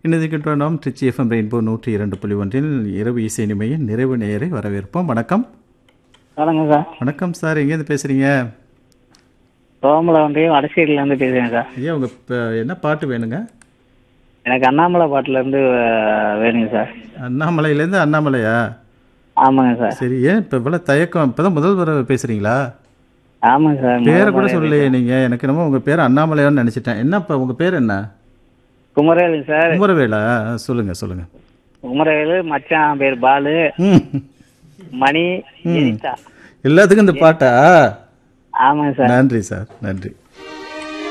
இணைந்திருக்கின்ற நாம் Trichy FM rainbow நூற்றி இரண்டு புள்ளி ஒன்றில் இரவு இசை நிமையின் நிறைவு நேயரை வரவேற்போம் வணக்கம் வணக்கம் சார் வணக்கம் சார் எங்கேருந்து பேசுகிறீங்க சோமலை வந்து வடசேரியில இருந்து பேசுறேன் சார் ஐயா உங்கள் என்ன பாட்டு வேணுங்க எனக்கு அண்ணாமலை பாட்டுல இருந்து அஹ், வேணுங்க சார் அண்ணாமலையிலேருந்து அண்ணாமலையா ஆமாங்க சார் சரி ஏன் இப்போ இவ்வளோ தயக்கம் இப்போ தான் முதல் தடவை பேசுகிறீங்களா ஆமாங்க சார் பேரை கூட சொல்லலையே நீங்கள் எனக்கு என்னமோ உங்கள் பேர் அண்ணாமலையான்னு நினச்சிட்டேன் என்ன இப்போ உங்கள் பேர் என்ன குமரவேலு சார் குமரவேலா சொல்லுங்கள் சொல்லுங்கள் குமரவேலு மச்சான் பேர் பாலு ம் மணி ஜெனிதா எல்லாத்துக்கும் இந்த பாட்டா ஆமாங்க சார் நன்றி சார் நன்றி